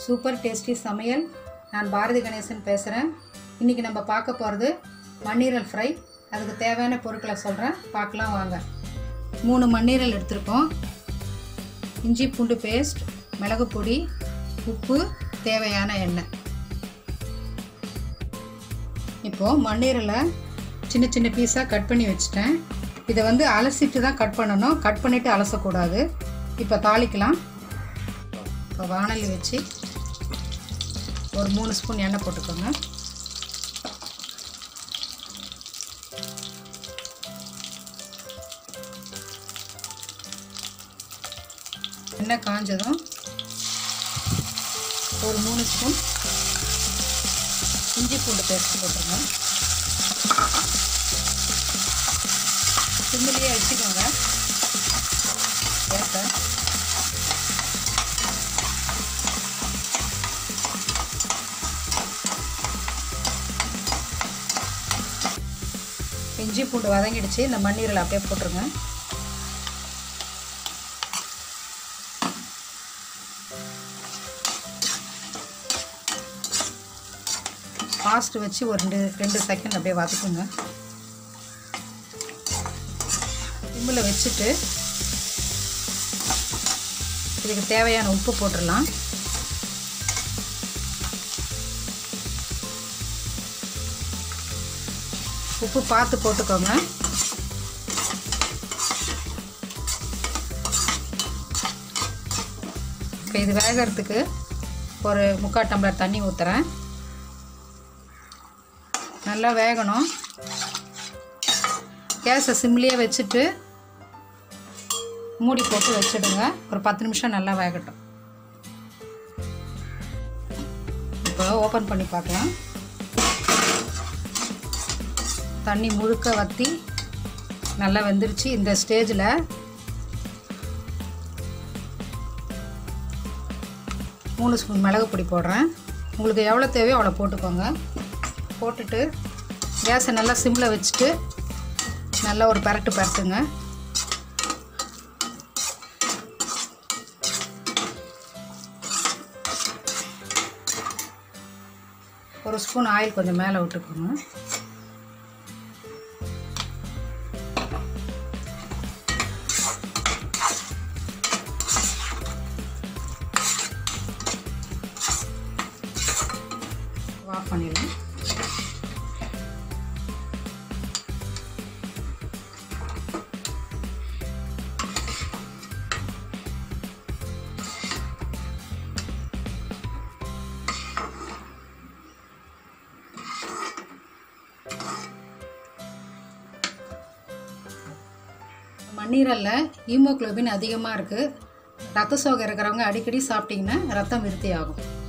super tasty சமையல் நான் பாரதி கணேசன் பேசுகிறேன் இன்றைக்கி நம்ம பார்க்க போகிறது மண்ணீரல் ஃப்ரை அதுக்கு தேவையான பொருட்களை சொல்கிறேன் பார்க்கலாம் வாங்க மூணு மண்ணீரல் எடுத்திருக்கோம் இஞ்சி பூண்டு பேஸ்ட் மிளகு பொடி உப்பு தேவையான எண்ணெய் இப்போது மண்ணீரலை சின்ன சின்ன பீஸாக கட் பண்ணி வச்சுட்டேன் இதை வந்து அலசிட்டு தான் கட் பண்ணணும் கட் பண்ணிவிட்டு அலசக்கூடாது இப்போ தாளிக்கலாம் இப்போ வானலி வச்சு ஒரு மூணு ஸ்பூன் எண்ணெய் போட்டுக்கோங்க எண்ணெய் காஞ்சதும் ஒரு மூணு ஸ்பூன் இஞ்சி பூண்டு பேஸ்ட் போட்டுருங்க சிம்மிலேயே வச்சுக்கோங்க கேஸை இஞ்சி பூண்டு வதங்கிடுச்சு இந்த மண்ணீரில் அப்படியே போட்டுருங்க ஃபாஸ்ட் வச்சு ஒரு ரெண்டு ரெண்டு செகண்ட் அப்படியே வதக்குங்க சிம்மில் வச்சுட்டு இதுக்கு தேவையான உப்பு போட்டுடலாம் உப்பு பார்த்து போட்டுக்கோங்க இப்போ இது வேகிறதுக்கு ஒரு முக்கால் டம்ளர் தண்ணி ஊற்றுறேன் நல்லா வேகணும் கேஸை சிம்லேயே வச்சுட்டு மூடி போட்டு வச்சுடுங்க ஒரு பத்து நிமிஷம் நல்லா வேகட்டும் இப்போ ஓப்பன் பண்ணி பார்க்கலாம் தண்ணி முழுக்க வற்றி நல்லா வெந்துருச்சு இந்த ஸ்டேஜில் மூணு ஸ்பூன் மிளகு பொடி போடுறேன் உங்களுக்கு எவ்வளோ தேவையோ அவ்வளோ போட்டுக்கோங்க போட்டுட்டு கேஸை நல்லா சிம்மில் வச்சுட்டு நல்லா ஒரு பரட்டு பரட்டுங்க ஒரு ஸ்பூன் ஆயில் கொஞ்சம் மேலே விட்டுக்கோங்க ஆஃப் பண்ணிடலாம் மண்ணீரலில் ஹீமோக்ளோபின் அதிகமாக இருக்குது ரத்த சோகை இருக்கிறவங்க அடிக்கடி சாப்பிட்டிங்கன்னா ரத்தம் விருத்தி ஆகும்